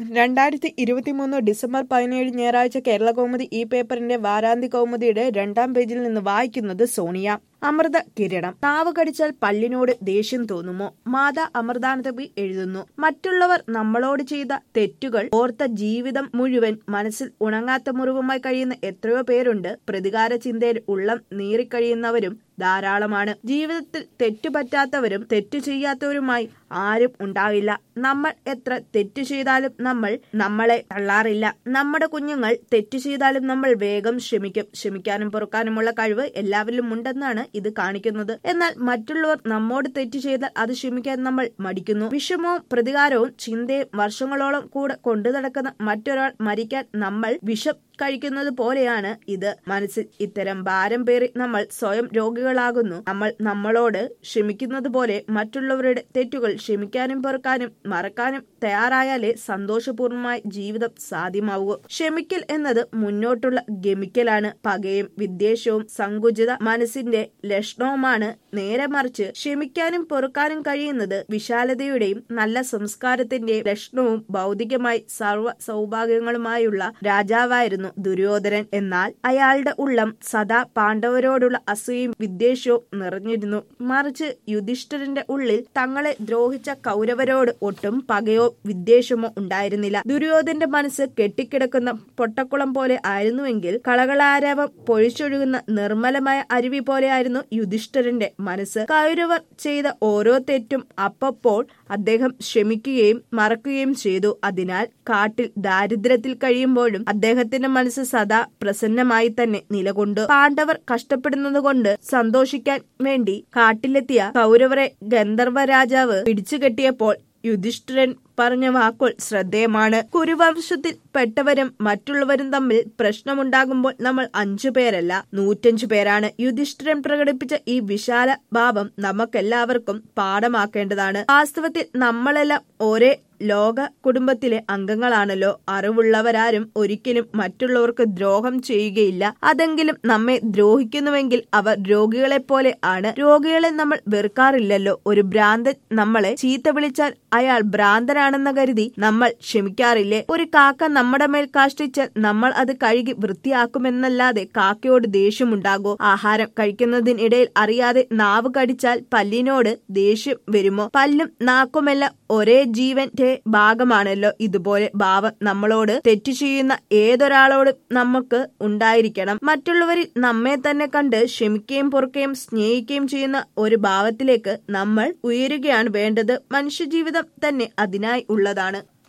രണ്ടായിരത്തി ഇരുപത്തിമൂന്ന് ഡിസംബർ പതിനേഴ് ഞായറാഴ്ച കേരള കൗമുദി ഈ പേപ്പറിന്റെ വാരാന്തി കൗമുദിയുടെ രണ്ടാം പേജിൽ നിന്ന് വായിക്കുന്നത് സോണിയ അമൃത കിരണം താവ് കടിച്ചാൽ പല്ലിനോട് ദേഷ്യം തോന്നുമോ മാതാ അമൃതാനന്ദബി എഴുതുന്നു മറ്റുള്ളവർ നമ്മളോട് ചെയ്ത തെറ്റുകൾ ഓർത്ത ജീവിതം മുഴുവൻ മനസ്സിൽ ഉണങ്ങാത്ത മുറിവുമായി കഴിയുന്ന എത്രയോ പേരുണ്ട് പ്രതികാര ചിന്തയിൽ ഉള്ളം നീറിക്കഴിയുന്നവരും ധാരാളമാണ് ജീവിതത്തിൽ തെറ്റുപറ്റാത്തവരും തെറ്റു ചെയ്യാത്തവരുമായി ആരും ഉണ്ടാവില്ല നമ്മൾ എത്ര തെറ്റു ചെയ്താലും നമ്മൾ നമ്മളെ തള്ളാറില്ല നമ്മുടെ കുഞ്ഞുങ്ങൾ തെറ്റു ചെയ്താലും നമ്മൾ വേഗം ക്ഷമിക്കും ക്ഷമിക്കാനും പൊറുക്കാനുമുള്ള കഴിവ് എല്ലാവരിലും ഉണ്ടെന്നാണ് ഇത് കാണിക്കുന്നത് എന്നാൽ മറ്റുള്ളവർ നമ്മോട് തെറ്റ് ചെയ്താൽ അത് ക്ഷമിക്കാൻ നമ്മൾ മടിക്കുന്നു വിഷമവും പ്രതികാരവും ചിന്തയും വർഷങ്ങളോളം കൂടെ കൊണ്ടു നടക്കുന്ന മറ്റൊരാൾ മരിക്കാൻ നമ്മൾ വിഷം കഴിക്കുന്നത് പോലെയാണ് ഇത് മനസ്സിൽ ഇത്തരം ഭാരം പേറി നമ്മൾ സ്വയം രോഗികളാകുന്നു നമ്മൾ നമ്മളോട് ക്ഷമിക്കുന്നത് പോലെ മറ്റുള്ളവരുടെ തെറ്റുകൾ ക്ഷമിക്കാനും പൊറുക്കാനും മറക്കാനും തയ്യാറായാലേ സന്തോഷപൂർണമായ ജീവിതം സാധ്യമാവൂ ക്ഷമിക്കൽ എന്നത് മുന്നോട്ടുള്ള ഗമിക്കലാണ് പകയും വിദ്വേഷവും സങ്കുചിത മനസ്സിന്റെ ലക്ഷണവുമാണ് നേരെ മറിച്ച് ക്ഷമിക്കാനും പൊറുക്കാനും കഴിയുന്നത് വിശാലതയുടെയും നല്ല സംസ്കാരത്തിന്റെയും ലക്ഷണവും ഭൗതികമായി സർവ്വ സൗഭാഗ്യങ്ങളുമായുള്ള രാജാവായിരുന്നു ദുര്യോധനൻ എന്നാൽ അയാളുടെ ഉള്ളം സദാ പാണ്ഡവരോടുള്ള അസൂയയും വിദ്വേഷവും നിറഞ്ഞിരുന്നു മറിച്ച് യുധിഷ്ഠിരന്റെ ഉള്ളിൽ തങ്ങളെ ദ്രോഹിച്ച കൗരവരോട് ഒട്ടും പകയോ വിദ്വേഷമോ ഉണ്ടായിരുന്നില്ല ദുര്യോധന്റെ മനസ്സ് കെട്ടിക്കിടക്കുന്ന പൊട്ടക്കുളം പോലെ ആയിരുന്നുവെങ്കിൽ കളകളാരവം പൊഴിച്ചൊഴുകുന്ന നിർമ്മലമായ അരുവി പോലെയായിരുന്നു യുധിഷ്ഠിരന്റെ മനസ്സ് കൗരവർ ചെയ്ത ഓരോ തെറ്റും അപ്പപ്പോൾ അദ്ദേഹം ക്ഷമിക്കുകയും മറക്കുകയും ചെയ്തു അതിനാൽ കാട്ടിൽ ദാരിദ്ര്യത്തിൽ കഴിയുമ്പോഴും അദ്ദേഹത്തിന്റെ മനസ്സ് സദാ പ്രസന്നമായി തന്നെ നിലകൊണ്ടു പാണ്ഡവർ കഷ്ടപ്പെടുന്നത് കൊണ്ട് സന്തോഷിക്കാൻ വേണ്ടി കാട്ടിലെത്തിയ കൗരവരെ ഗന്ധർവ രാജാവ് പിടിച്ചുകെട്ടിയപ്പോൾ യുധിഷ്ഠിരൻ പറഞ്ഞ വാക്കുകൾ ശ്രദ്ധേയമാണ് കുരുവംശത്തിൽ പെട്ടവരും മറ്റുള്ളവരും തമ്മിൽ പ്രശ്നമുണ്ടാകുമ്പോൾ നമ്മൾ അഞ്ചു പേരല്ല നൂറ്റഞ്ചു പേരാണ് യുധിഷ്ഠിരൻ പ്രകടിപ്പിച്ച ഈ വിശാല ഭാവം നമുക്കെല്ലാവർക്കും പാഠമാക്കേണ്ടതാണ് വാസ്തവത്തിൽ നമ്മളെല്ലാം ഒരേ ലോക കുടുംബത്തിലെ അംഗങ്ങളാണല്ലോ അറിവുള്ളവരാരും ഒരിക്കലും മറ്റുള്ളവർക്ക് ദ്രോഹം ചെയ്യുകയില്ല അതെങ്കിലും നമ്മെ ദ്രോഹിക്കുന്നുവെങ്കിൽ അവർ രോഗികളെ പോലെ ആണ് രോഗികളെ നമ്മൾ വെറുക്കാറില്ലല്ലോ ഒരു ഭ്രാന്തൻ നമ്മളെ ചീത്ത വിളിച്ചാൽ അയാൾ ഭ്രാന്തനാണെന്ന് കരുതി നമ്മൾ ക്ഷമിക്കാറില്ലേ ഒരു കാക്ക നമ്മുടെ മേൽ കാഷ്ടിച്ചാൽ നമ്മൾ അത് കഴുകി വൃത്തിയാക്കുമെന്നല്ലാതെ കാക്കയോട് ദേഷ്യമുണ്ടാകോ ആഹാരം കഴിക്കുന്നതിനിടയിൽ അറിയാതെ നാവ് കടിച്ചാൽ പല്ലിനോട് ദേഷ്യം വരുമോ പല്ലും നാക്കുമെല്ലാം ഒരേ ജീവന്റെ ഭാഗമാണല്ലോ ഇതുപോലെ ഭാവം നമ്മളോട് തെറ്റു ചെയ്യുന്ന ഏതൊരാളോടും നമുക്ക് ഉണ്ടായിരിക്കണം മറ്റുള്ളവരിൽ നമ്മെ തന്നെ കണ്ട് ക്ഷമിക്കുകയും പൊറുക്കുകയും സ്നേഹിക്കുകയും ചെയ്യുന്ന ഒരു ഭാവത്തിലേക്ക് നമ്മൾ ഉയരുകയാണ് വേണ്ടത് മനുഷ്യജീവിതം തന്നെ അതിനായി ഉള്ളതാണ്